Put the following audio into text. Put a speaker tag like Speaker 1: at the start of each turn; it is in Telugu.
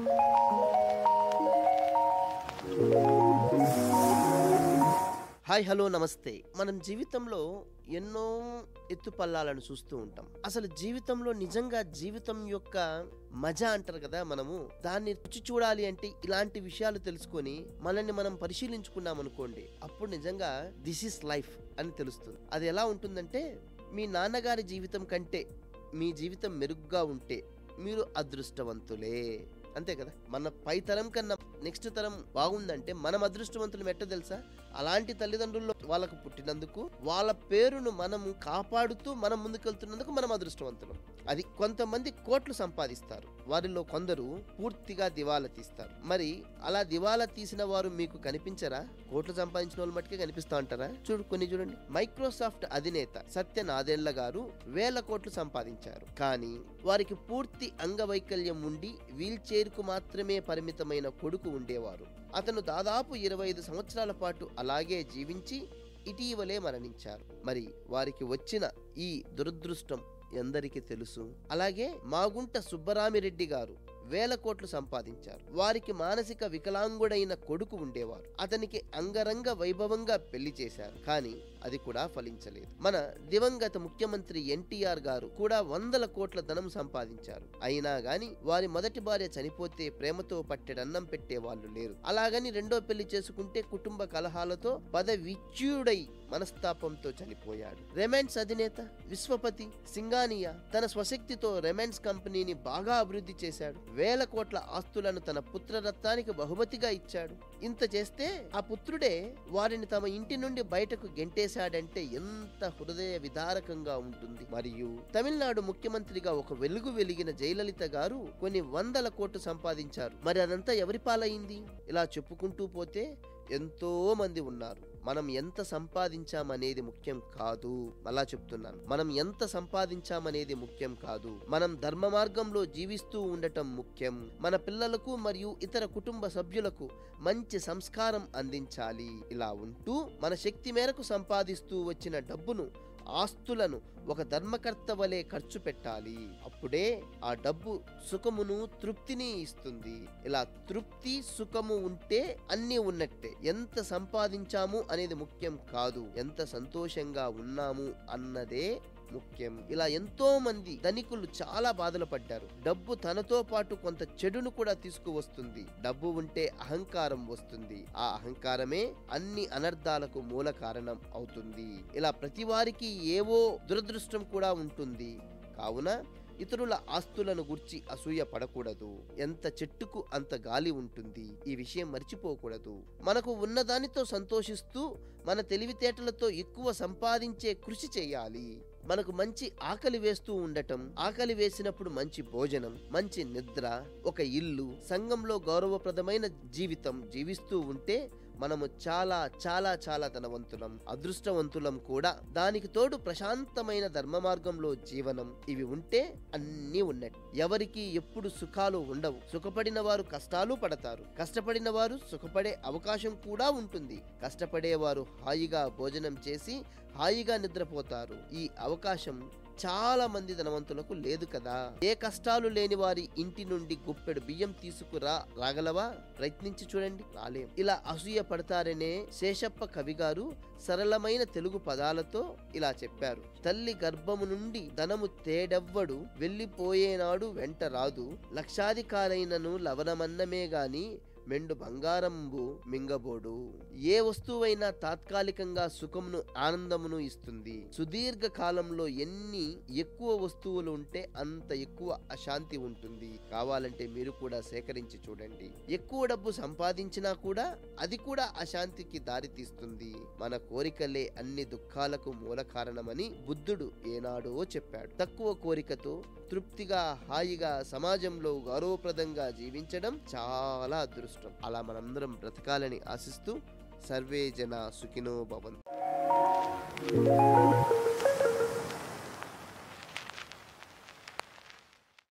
Speaker 1: హాయ్ హలో నమస్తే మనం జీవితంలో ఎన్నో ఎత్తుపల్లాలను చూస్తూ ఉంటాం అసలు జీవితంలో నిజంగా జీవితం యొక్క మజా అంటారు కదా మనము దాన్ని రుచి చూడాలి అంటే ఇలాంటి విషయాలు తెలుసుకొని మనల్ని మనం పరిశీలించుకున్నాం అనుకోండి అప్పుడు నిజంగా దిస్ ఇస్ లైఫ్ అని తెలుస్తుంది అది ఎలా ఉంటుందంటే మీ నాన్నగారి జీవితం కంటే మీ జీవితం మెరుగ్గా ఉంటే మీరు అదృష్టవంతులే అంతే కదా మన పై తరం కన్నా నెక్స్ట్ తరం బాగుందంటే మనం అదృష్టవంతులు ఎట్ట తెలుసా అలాంటి తల్లిదండ్రుల్లో వాళ్ళకు పుట్టినందుకు వాళ్ళ పేరును మనము కాపాడుతూ మనం ముందుకెళ్తున్నందుకు మనం అదృష్టవంతులం అది కొంతమంది కోట్లు సంపాదిస్తారు వారిలో కొందరు పూర్తిగా దివాలా తీస్తారు మరి అలా దివాలా తీసిన వారు మీకు కనిపించరా కోట్లు సంపాదించిన వాళ్ళు మట్టుకే కనిపిస్తా ఉంటారా చూడు కొన్ని చూడండి మైక్రోసాఫ్ట్ అధినేత సత్య నాదెళ్ల గారు వేల కోట్లు సంపాదించారు కానీ వారికి పూర్తి అంగవైకల్యం ఉండి వీల్ చైర్ కు మాత్రమే పరిమితమైన కొడుకు ఉండేవారు అతను దాదాపు ఇరవై ఐదు సంవత్సరాల పాటు అలాగే జీవించి ఇటీవలే మరణించారు మరి వారికి వచ్చిన ఈ దురదృష్టం ఎందరికీ తెలుసు అలాగే మాగుంట సుబ్బరామిరెడ్డి గారు వేల కోట్లు సంపాదించారు వారికి మానసిక వికలాంగుడైన కొడుకు ఉండేవారు అతనికి అంగరంగ వైభవంగా పెళ్లి చేశారు కానీ అది కూడా ఫలించలేదు మన దివంగత ముఖ్యమంత్రి ఎన్టీఆర్ గారు కూడా వందల కోట్ల ధనం సంపాదించారు అయినా గాని వారి మొదటి భార్య చనిపోతే ప్రేమతో పట్టెడన్నం పెట్టే వాళ్ళు లేరు అలాగని రెండో పెళ్లి చేసుకుంటే కుటుంబ కలహాలతో పదవిచ్యుడై మనస్తాపంతో చనిపోయాడు రెమాన్స్ అధినేత విశ్వపతి సింగానియా తన స్వశక్తితో రెమాన్స్ కంపెనీని బాగా అభివృద్ధి చేశాడు వేల కోట్ల ఆస్తులను తన పుత్రరత్నానికి బహుమతిగా ఇచ్చాడు ఇంత చేస్తే ఆ పుత్రుడే వారిని తమ ఇంటి నుండి బయటకు గెంటేశాడంటే ఎంత హృదయ విదారకంగా ఉంటుంది మరియు తమిళనాడు ముఖ్యమంత్రిగా ఒక వెలుగు వెలిగిన జయలలిత గారు కొన్ని వందల కోట్లు సంపాదించారు మరి అదంతా ఎవరి పాలైంది ఇలా చెప్పుకుంటూ పోతే ఎంతో మంది ఉన్నారు మనం ఎంత సంపాదించామనేది ముఖ్యం కాదు అలా చెప్తున్నాను మనం ఎంత సంపాదించామనేది ముఖ్యం కాదు మనం ధర్మ మార్గంలో జీవిస్తూ ఉండటం ముఖ్యం మన పిల్లలకు మరియు ఇతర కుటుంబ సభ్యులకు మంచి సంస్కారం అందించాలి ఇలా ఉంటూ మన శక్తి మేరకు సంపాదిస్తూ వచ్చిన డబ్బును ఆస్తులను ఒక ధర్మకర్త వలె ఖర్చు పెట్టాలి అప్పుడే ఆ డబ్బు సుఖమును తృప్తిని ఇస్తుంది ఇలా తృప్తి సుఖము ఉంటే అన్నీ ఉన్నట్టే ఎంత సంపాదించాము అనేది ముఖ్యం కాదు ఎంత సంతోషంగా ఉన్నాము అన్నదే ముఖ్యం ఇలా ఎంతో మంది ధనికులు చాలా బాధలు పడ్డారు డబ్బు తనతో పాటు కొంత చెడును కూడా తీసుకువస్తుంది డబ్బు ఉంటే అహంకారం వస్తుంది ఆ అహంకారమే అన్ని అనర్థాలకు మూల కారణం అవుతుంది ఇలా ప్రతి వారికి ఏవో దురదృష్టం కూడా ఉంటుంది కావున ఇతరుల ఆస్తులను గుర్చి అసూయ పడకూడదు ఎంత చెట్టుకు అంత గాలి ఉంటుంది ఈ విషయం మర్చిపోకూడదు మనకు ఉన్నదానితో సంతోషిస్తూ మన తెలివితేటలతో ఎక్కువ సంపాదించే కృషి చేయాలి మనకు మంచి ఆకలి వేస్తూ ఉండటం ఆకలి వేసినప్పుడు మంచి భోజనం మంచి నిద్ర ఒక ఇల్లు సంఘంలో గౌరవప్రదమైన జీవితం జీవిస్తూ ఉంటే మనము చాలా చాలా చాలా ధనవంతులం అదృష్టవంతులం కూడా దానికి తోడు ప్రశాంతమైన ధర్మ మార్గంలో జీవనం ఇవి ఉంటే అన్నీ ఉన్నట్టు ఎవరికి ఎప్పుడు సుఖాలు ఉండవు సుఖపడిన వారు కష్టాలు పడతారు కష్టపడిన వారు సుఖపడే అవకాశం కూడా ఉంటుంది కష్టపడేవారు హాయిగా భోజనం చేసి హాయిగా నిద్రపోతారు ఈ అవకాశం చాలా మంది ధనవంతులకు లేదు కదా ఏ కష్టాలు లేని వారి ఇంటి నుండి గుప్పెడు బియ్యం తీసుకురా రాగలవా ప్రయత్నించి చూడండి రాలేం ఇలా అసూయ పడతారనే శేషప్ప కవి గారు సరళమైన తెలుగు పదాలతో ఇలా చెప్పారు తల్లి గర్భము నుండి ధనము తేడెవ్వడు వెళ్ళిపోయేనాడు వెంట రాదు లక్షాధికారైనను లవణమన్నమే గాని మెండు బంగారంబు మింగబోడు ఏ వస్తువైనా తాత్కాలికంగా సుఖమును ఆనందమును ఇస్తుంది సుదీర్ఘ కాలంలో ఎన్ని ఎక్కువ వస్తువులు ఉంటే అంత ఎక్కువ అశాంతి ఉంటుంది కావాలంటే మీరు కూడా సేకరించి చూడండి ఎక్కువ డబ్బు సంపాదించినా కూడా అది కూడా అశాంతికి దారితీస్తుంది మన కోరికలే అన్ని దుఃఖాలకు మూల కారణమని బుద్ధుడు ఏనాడో చెప్పాడు తక్కువ కోరికతో తృప్తిగా హాయిగా సమాజంలో గౌరవప్రదంగా జీవించడం చాలా అదృష్టం అలా మనందరం బ్రతకాలని ఆశిస్తూ సర్వే జన సుఖినో భవంతు